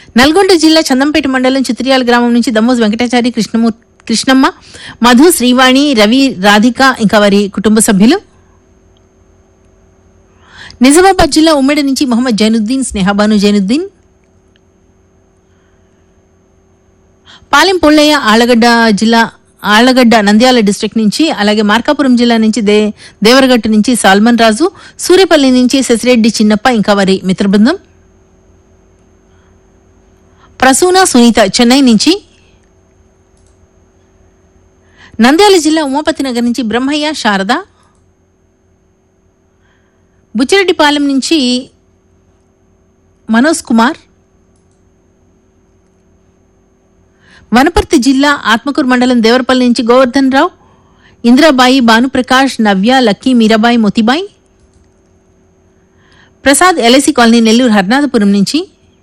నల్గొండ జిల్లా చందంపేట మండలం చిత్రియాల గ్రామం నుంచి దమ్మోజు వెంకటాచారి కృష్ణమూ కృష్ణమ్మ మధు శ్రీవాణి రవి రాధిక ఇంకా వారి కుటుంబ సభ్యులు నిజామాబాద్ జిల్లా ఉమ్మడి నుంచి మొహమ్మద్ జైనుద్దీన్ స్నేహబాను జైనుద్దీన్ పాలెం పొల్లయ్య ఆళ్లగడ్డ జిల్లా ఆళ్లగడ్డ నంద్యాల డిస్ట్రిక్ట్ నుంచి అలాగే మార్కాపురం జిల్లా నుంచి దే దేవరగట్టు నుంచి సాల్మన్ రాజు సూర్యపల్లి నుంచి శశిరెడ్డి చిన్నప్ప ఇంకా వారి మిత్రబృందం ప్రసూన సునీత చెన్నై నుంచి నంద్యాల జిల్లా ఉమాపతి నగర్ నుంచి బ్రహ్మయ్య శారద బుచ్చిరెడ్డిపాలెం నుంచి మనోజ్ కుమార్ వనపర్తి జిల్లా ఆత్మకూరు మండలం దేవరపల్లి నుంచి Govardhan Rao Indirabai Bhanuprakash Navya Lucky Meerabai Motibai Prasad LIC colony Nellore Harnathapuram నుంచి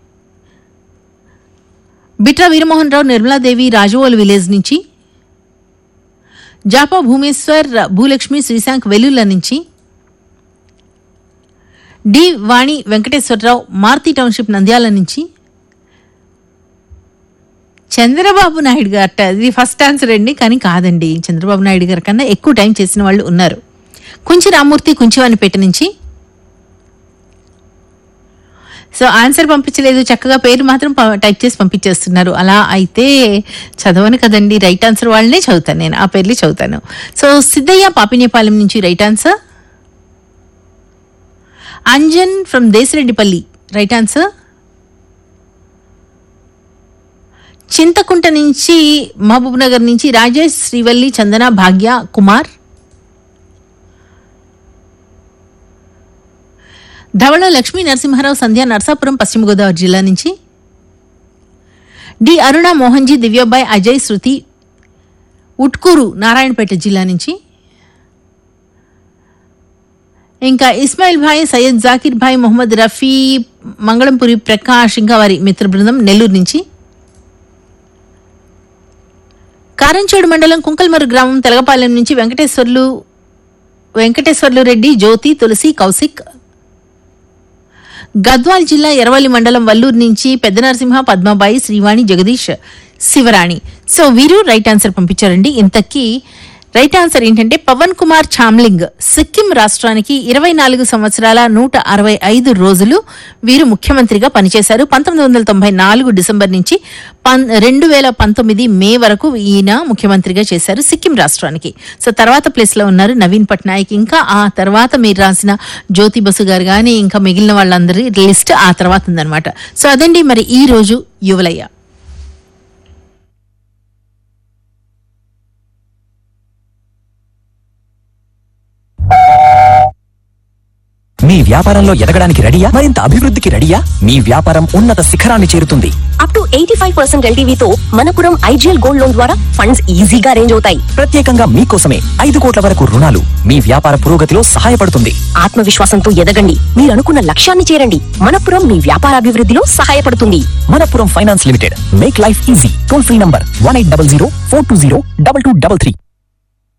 బిట్రా వీరమోహన్ రావు నిర్మలాదేవి రాజవోలు విలేజ్ నుంచి జాపా భూమేశ్వర్ భూలక్ష్మి శ్రీశాంక్ వెల్లుల నుంచి డి వాణి వెంకటేశ్వరరావు మారుతి టౌన్షిప్ నంద్యాల నుంచి చంద్రబాబు నాయుడు గారట ఇది ఫస్ట్ ఆన్సర్ అండి కానీ కాదండి చంద్రబాబు నాయుడు గారి కన్నా ఎక్కువ టైం చేసిన వాళ్ళు ఉన్నారు కుంచి రామూర్తి కుంచివానిపేట నుంచి సో ఆన్సర్ పంపించలేదు చక్కగా పేరు మాత్రం ప- టైప్ చేసి పంపించేస్తున్నారు అలా అయితే చదవను కదండి రైట్ ఆన్సర్ వాళ్ళనే చదువుతాను నేను ఆ పేర్లు చదువుతాను సో సిద్ధయ్య పాపినేపాలెం నుంచి right answer Anjan from Desireddipalli right answer Chintakunta నుంచి మహబూబ్ నగర్ నుంచి రాజేష్ శ్రీవల్లి చందన భాగ్య కుమార్ ధవళ లక్ష్మీ నరసింహారావు సంధ్య నర్సాపురం పశ్చిమ గోదావరి జిల్లా నుంచి డి అరుణ మోహన్జీ దివ్యాబాయ్ అజయ్ శృతి ఉట్కూరు నారాయణపేట జిల్లా నుంచి ఇంకా ఇస్మాయిల్ భాయ్ సయ్యద్ జాకిర్ భాయ్ మొహమ్మద్ రఫీ మంగళంపురి ప్రకాష్ ఇంకా వారి మిత్ర బృందం నెల్లూరు నుంచి కారంచేడు మండలం కుంకల్మరు గ్రామం తెలగపాలెం నుంచి వెంకటేశ్వర్లు వెంకటేశ్వర్లు రెడ్డి జ్యోతి తులసి కౌశిక్ గద్వాల్ జిల్లా ఎరవల్లి మండలం వల్లూరు నుంచి పెద్ద నరసింహ పద్మాబాయి శ్రీవాణి జగదీష్ శివరాణి సో వీరు రైట్ ఆన్సర్ పంపించారండి ఇంతకీ రైట్ ఆన్సర్ ఏంటంటే పవన్ కుమార్ చామ్లింగ్ సిక్కిం రాష్ట్రానికి ఇరవై నాలుగు సంవత్సరాల నూట అరవై ఐదు రోజులు వీరు ముఖ్యమంత్రిగా పనిచేశారు పంతొమ్మిది వందల తొంభై నాలుగు డిసెంబర్ నుంచి పన్ రెండు వేల పంతొమ్మిది మే వరకు ఈయన ముఖ్యమంత్రిగా చేశారు సిక్కిం రాష్ట్రానికి సో తర్వాత ప్లేస్ లో ఉన్నారు నవీన్ పట్నాయక్ ఇంకా ఆ తర్వాత మీరు రాసిన జ్యోతి బసు గారు కానీ ఇంకా మిగిలిన వాళ్ళందరి లిస్ట్ ఆ తర్వాత ఉందన్నమాట సో అదండి మరి ఈ రోజు యువలయ్య మీ వ్యాపారంలో ఎదగడానికి రెడీయా మరింత అభివృద్ధికి రెడీయా మీ వ్యాపారం ఉన్నత శిఖరాన్ని చేరుతుంది up to eighty five percent ఎల్టీవీతో మనపురం ఐజీఎల్ గోల్డ్ లోన్ ద్వారా ఫండ్స్ ఈజీగా అరేంజ్ అవుతాయి ప్రత్యేకంగా మీకోసమే ఐదు కోట్ల వరకు రుణాలు మీ వ్యాపార పురోగతిలో సహాయపడుతుంది ఆత్మవిశ్వాసంతో ఎదగండి మీరు అనుకున్న లక్ష్యాన్ని చేరండి మనపురం మీ వ్యాపారాభివృద్ధిలో సహాయపడుతుంది Manappuram finance limited make life easy toll free number one eight double zero four two zero double two double three